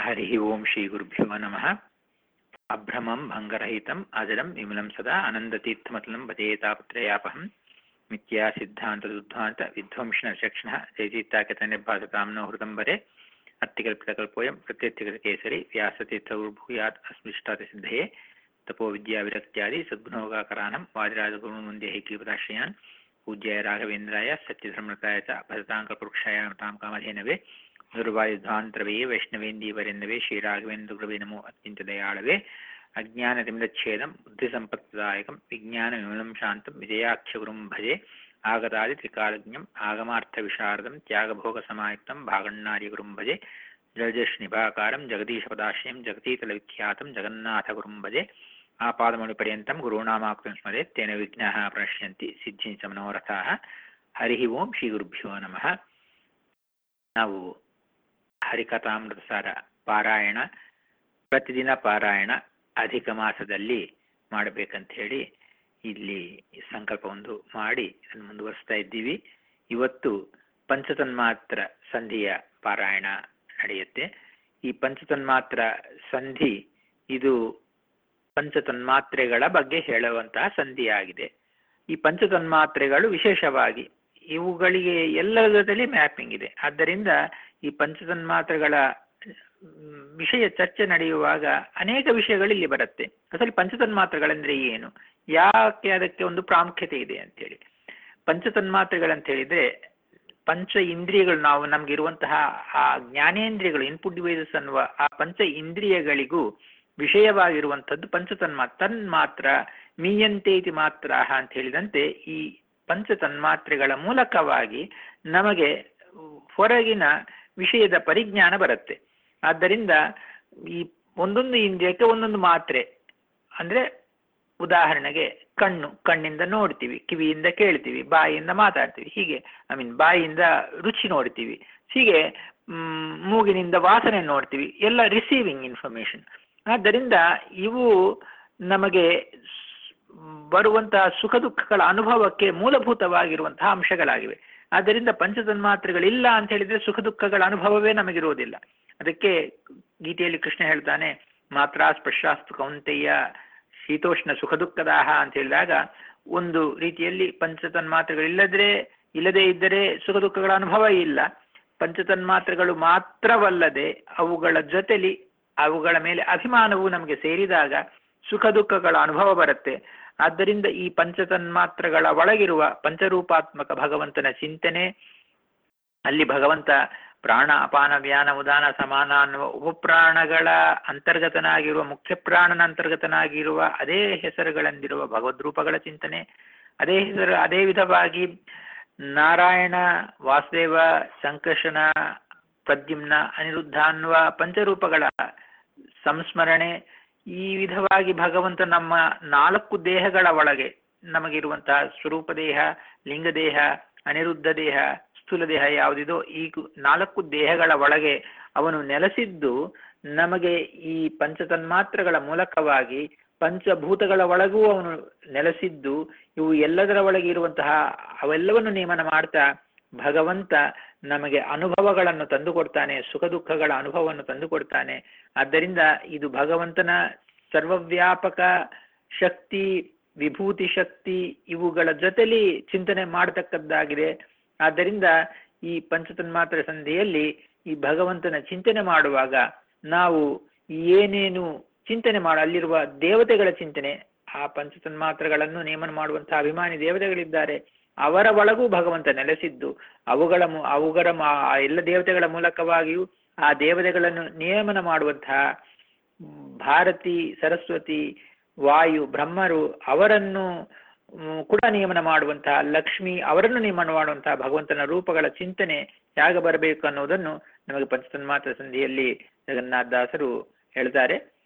ಹರಿ ಓಂ ಶ್ರೀ ಗುರುಭ್ಯೋ ನಮಃ ಅಭ್ರಮಂ ಭಂಗರಹಿತಂ ಅಜಡಂ ವಿಮಲಂ ಸದಾ ಆನಂದತೀರ್ಥಮತಲಂ ಭಜೇತಾಪತ್ರಯಾಪಹಂ ಮಿಥ್ಯಾ ಸಿದ್ಧಾಂತದುದ್ಧಾಂತ ವಿಧ್ವಂಸನ ಚಕ್ಷಣ ಜಯತೀರ್ಥಾಕತನಿರ್ಭಾಸತಾಂನೋ ಹೃದಂಬರೆ ಅತ್ತಿಕಲ್ಪಿತಕಲ್ಪೋಯಂ ಪ್ರತ್ಯರ್ಥಿಗತಕೇಸರಿ ವ್ಯಾಸತೀರ್ಥಗುರುಭೂಯಾತ್ ಅಸ್ಮಿಷ್ಟಾತಿಸಿದ್ಧಯೇ ತಪೋ ವಿದ್ಯಾವಿರಕ್ತ್ಯಾದಿ ಸದ್ಗುಣೋಗಾಕರಾಣಂ ವಾದಿರಾಜಗುರುಮುಂದೆ ಹೈಗ್ರೀಪದಾಶ್ರಯಾನ್ ಪೂಜ್ಯಾಯ ರಾಘವೇಂದ್ರಾಯ ಸತ್ಯಧರ್ಮತಾಯ ಚ ಭಜತಾಂಕಪುರುಕ್ಷಾಯ ನಮತಾಂ ಕಾಮಧೇನವೇ ದುರ್ವಾಯುಧ್ವಾಂತರವೇ ವೈಷ್ಣವೇಂದೀವರೆಂದವೇ ಶ್ರೀರಾಘವೇಂದ್ರ ನಮೋ ಅತ್ಯಂತ ದಯಾಳವೇ ಅಜ್ಞಾನತಿಮಿರಚ್ಛೇದಂ ಬುದ್ಧಿಸಂಪತ್ದಾಯಕಂ ವಿಜ್ಞಾನವಿಮಲಂ ಶಾಂತಂ ವಿಜಯಾಖ್ಯಗುರುಂ ಭಜೆ ಆಗತಾದಿ ತ್ರಿಕಾಲಜ್ಞಂ ಆಗಮಾರ್ಥವಿಶಾರದಂ ತ್ಯಾಗಭೋಗಸಮಾಯುಕ್ತಂ ಭಾಗಣ್ಣಾರ್ಯಗುರುಂ ಭಜೆ ಜಲಜಶ್ನಿಭಾಕಾರಂ ಜಗದೀಶಪದಾಶ್ರಯಂ ಜಗತೀತಲವಿಖ್ಯಾತಂ ಜಗನ್ನಾಥಗುರುಂ ಭಜೆ ಆಪಾದಮಣಿಪರ್ಯಂತಂ ಗುರುಣಾಮಾಕೃತಿಂ ಸ್ಮರೆ ತೇನ ವಿಘ್ನಾಃ ಪ್ರಣಶ್ಯಂತಿ ಸಿದ್ಧಿಂಚ ಮನೋರಥಾಃ ಹರಿ ಓಂ ಶ್ರೀ ಗುರುಭ್ಯೋ ನಮಃ ನಾವು ಹರಿಕಥಾಮೃತಸಾರ ಪಾರಾಯಣ ಪ್ರತಿದಿನ ಪಾರಾಯಣ ಅಧಿಕ ಮಾಸದಲ್ಲಿ ಮಾಡಬೇಕಂತ ಹೇಳಿ ಇಲ್ಲಿ ಸಂಕಲ್ಪವೊಂದು ಮಾಡಿ ಅದನ್ನು ಮುಂದುವರಿಸ್ತಾ ಇದ್ದೀವಿ ಇವತ್ತು ಪಂಚತನ್ಮಾತ್ರ ಸಂಧಿಯ ಪಾರಾಯಣ ನಡೆಯುತ್ತೆ ಈ ಪಂಚತನ್ಮಾತ್ರ ಸಂಧಿ ಇದು ಪಂಚತನ್ಮಾತ್ರೆಗಳ ಬಗ್ಗೆ ಹೇಳುವಂತಹ ಸಂಧಿಯಾಗಿದೆ ಈ ಪಂಚತನ್ಮಾತ್ರೆಗಳು ವಿಶೇಷವಾಗಿ ಇವುಗಳಿಗೆ ಎಲ್ಲದರಲ್ಲಿ ಮ್ಯಾಪಿಂಗ್ ಇದೆ ಆದ್ದರಿಂದ ಈ ಪಂಚತನ್ಮಾತ್ರೆಗಳ ವಿಷಯ ಚರ್ಚೆ ನಡೆಯುವಾಗ ಅನೇಕ ವಿಷಯಗಳು ಇಲ್ಲಿ ಬರುತ್ತೆ ಅಸಲಿ ಪಂಚತನ್ಮಾತ್ರೆಗಳಂದ್ರೆ ಏನು ಯಾಕೆ ಅದಕ್ಕೆ ಒಂದು ಪ್ರಾಮುಖ್ಯತೆ ಇದೆ ಅಂತೇಳಿ ಪಂಚತನ್ಮಾತ್ರೆಗಳಂತ ಹೇಳಿದ್ರೆ ಪಂಚ ಇಂದ್ರಿಯಗಳು ನಾವು ನಮ್ಗೆ ಇರುವಂತಹ ಆ ಜ್ಞಾನೇಂದ್ರಿಯಗಳು ಇನ್ಪುಟ್ ಡಿವೈಸಸ್ ಅನ್ನುವ ಆ ಪಂಚ ಇಂದ್ರಿಯಗಳಿಗೂ ವಿಷಯವಾಗಿರುವಂಥದ್ದು ಪಂಚತನ್ಮಾತ್ರ ತನ್ಮಾತ್ರ ಮೀಯಂತೆ ಇತಿ ಮಾತ್ರ ಅಂತ ಹೇಳಿದಂತೆ ಈ ಪಂಚ ತನ್ಮಾತ್ರೆಗಳ ಮೂಲಕವಾಗಿ ನಮಗೆ ಹೊರಗಿನ ವಿಷಯದ ಪರಿಜ್ಞಾನ ಬರುತ್ತೆ ಆದ್ದರಿಂದ ಈ ಒಂದೊಂದು ಇಂದ್ರಿಯಕ್ಕೆ ಒಂದೊಂದು ಮಾತ್ರೆ ಅಂದ್ರೆ ಉದಾಹರಣೆಗೆ ಕಣ್ಣು ಕಣ್ಣಿಂದ ನೋಡ್ತೀವಿ ಕಿವಿಯಿಂದ ಕೇಳ್ತೀವಿ ಬಾಯಿಯಿಂದ ಮಾತಾಡ್ತೀವಿ ಹೀಗೆ ಐ ಮೀನ್ ಬಾಯಿಯಿಂದ ರುಚಿ ನೋಡ್ತೀವಿ ಹೀಗೆ ಮೂಗಿನಿಂದ ವಾಸನೆ ನೋಡ್ತೀವಿ ಎಲ್ಲ ರಿಸೀವಿಂಗ್ ಇನ್ಫಾರ್ಮೇಶನ್ ಆದ್ದರಿಂದ ಇವು ನಮಗೆ ಬರುವಂತಹ ಸುಖ ದುಃಖಗಳ ಅನುಭವಕ್ಕೆ ಮೂಲಭೂತವಾಗಿರುವಂತಹ ಅಂಶಗಳಾಗಿವೆ ಆದ್ದರಿಂದ ಪಂಚತನ್ಮಾತ್ರೆಗಳಿಲ್ಲ ಅಂತ ಹೇಳಿದ್ರೆ ಸುಖ ದುಃಖಗಳ ಅನುಭವವೇ ನಮಗಿರುವುದಿಲ್ಲ ಅದಕ್ಕೆ ಗೀತೆಯಲ್ಲಿ ಕೃಷ್ಣ ಹೇಳ್ತಾನೆ ಮಾತ್ರ ಸ್ಪರ್ಶಾಸ್ತು ಕೌಂತೆಯ ಶೀತೋಷ್ಣ ಸುಖ ದುಃಖದಾಹ ಅಂತ ಹೇಳಿದಾಗ ಒಂದು ರೀತಿಯಲ್ಲಿ ಪಂಚತನ್ಮಾತ್ರೆಗಳಿಲ್ಲದ್ರೆ ಇಲ್ಲದೇ ಇದ್ದರೆ ಸುಖ ದುಃಖಗಳ ಅನುಭವ ಇಲ್ಲ ಪಂಚತನ್ಮಾತ್ರೆಗಳು ಮಾತ್ರವಲ್ಲದೆ ಅವುಗಳ ಜೊತೆಲಿ ಅವುಗಳ ಮೇಲೆ ಅಭಿಮಾನವು ನಮಗೆ ಸೇರಿದಾಗ ಸುಖ ದುಃಖಗಳ ಅನುಭವ ಬರುತ್ತೆ ಆದ್ದರಿಂದ ಈ ಪಂಚತನ್ಮಾತ್ರಗಳ ಒಳಗಿರುವ ಪಂಚರೂಪಾತ್ಮಕ ಭಗವಂತನ ಚಿಂತನೆ ಅಲ್ಲಿ ಭಗವಂತ ಪ್ರಾಣ ಅಪಾನ ವ್ಯಾನ ಉದಾನ ಸಮಾನ ಅನ್ನುವ ಉಪಪ್ರಾಣಗಳ ಅಂತರ್ಗತನಾಗಿರುವ ಮುಖ್ಯ ಪ್ರಾಣನ ಅಂತರ್ಗತನಾಗಿರುವ ಅದೇ ಹೆಸರುಗಳಂದಿರುವ ಭಗವದ್ರೂಪಗಳ ಚಿಂತನೆ ಅದೇ ಹೆಸರು ಅದೇ ವಿಧವಾಗಿ ನಾರಾಯಣ ವಾಸುದೇವ ಸಂಕರ್ಷಣ ಪ್ರದ್ಯುಮ್ನ ಅನಿರುದ್ಧ ಅನ್ನುವ ಪಂಚರೂಪಗಳ ಸಂಸ್ಮರಣೆ ಈ ವಿಧವಾಗಿ ಭಗವಂತ ನಮ್ಮ ನಾಲ್ಕು ದೇಹಗಳ ಒಳಗೆ ನಮಗಿರುವಂತಹ ಸ್ವರೂಪ ದೇಹ ಲಿಂಗ ದೇಹ ಅನಿರುದ್ಧ ದೇಹ ಸ್ಥೂಲ ದೇಹ ಯಾವುದಿದೋ ಈ ನಾಲ್ಕು ದೇಹಗಳ ಒಳಗೆ ಅವನು ನೆಲೆಸಿದ್ದು ನಮಗೆ ಈ ಪಂಚತನ್ಮಾತ್ರಗಳ ಮೂಲಕವಾಗಿ ಪಂಚಭೂತಗಳ ಒಳಗೂ ಅವನು ನೆಲೆಸಿದ್ದು ಇವು ಎಲ್ಲದರ ಒಳಗೆ ಇರುವಂತಹ ಅವೆಲ್ಲವನ್ನು ನೇಮನ ಮಾಡ್ತಾ ಭಗವಂತ ನಮಗೆ ಅನುಭವಗಳನ್ನು ತಂದುಕೊಡ್ತಾನೆ ಸುಖ ದುಃಖಗಳ ಅನುಭವವನ್ನು ತಂದುಕೊಡ್ತಾನೆ ಆದ್ದರಿಂದ ಇದು ಭಗವಂತನ ಸರ್ವವ್ಯಾಪಕ ಶಕ್ತಿ ವಿಭೂತಿ ಶಕ್ತಿ ಇವುಗಳ ಜೊತೆಲಿ ಚಿಂತನೆ ಮಾಡತಕ್ಕದ್ದಾಗಿದೆ ಆದ್ದರಿಂದ ಈ ಪಂಚತನ್ಮಾತ್ರ ಸಂಧಿಯಲ್ಲಿ ಈ ಭಗವಂತನ ಚಿಂತನೆ ಮಾಡುವಾಗ ನಾವು ಏನೇನು ಚಿಂತನೆ ಮಾಡ ಅಲ್ಲಿರುವ ದೇವತೆಗಳ ಚಿಂತನೆ ಆ ಪಂಚತನ್ಮಾತ್ರಗಳನ್ನು ನೇಮನ ಮಾಡುವಂತಹ ಅಭಿಮಾನಿ ದೇವತೆಗಳಿದ್ದಾರೆ ಅವರ ಒಳಗೂ ಭಗವಂತ ನೆಲೆಸಿದ್ದು ಅವುಗಳ ಅವುಗಳ ಎಲ್ಲ ದೇವತೆಗಳ ಮೂಲಕವಾಗಿಯೂ ಆ ದೇವತೆಗಳನ್ನು ನಿಯಮನ ಮಾಡುವಂತಹ ಭಾರತಿ ಸರಸ್ವತಿ ವಾಯು ಬ್ರಹ್ಮರು ಅವರನ್ನು ಕೂಡ ನಿಯಮನ ಮಾಡುವಂತಹ ಲಕ್ಷ್ಮಿ ಅವರನ್ನು ನಿಯಮನ ಮಾಡುವಂತಹ ಭಗವಂತನ ರೂಪಗಳ ಚಿಂತನೆ ಹೇಗೆ ಬರಬೇಕು ಅನ್ನೋದನ್ನು ನಮಗೆ ಪಂಚತನ್ಮಾತ್ರ ಸಂಧಿಯಲ್ಲಿ ಜಗನ್ನಾಥದಾಸರು ಹೇಳ್ತಾರೆ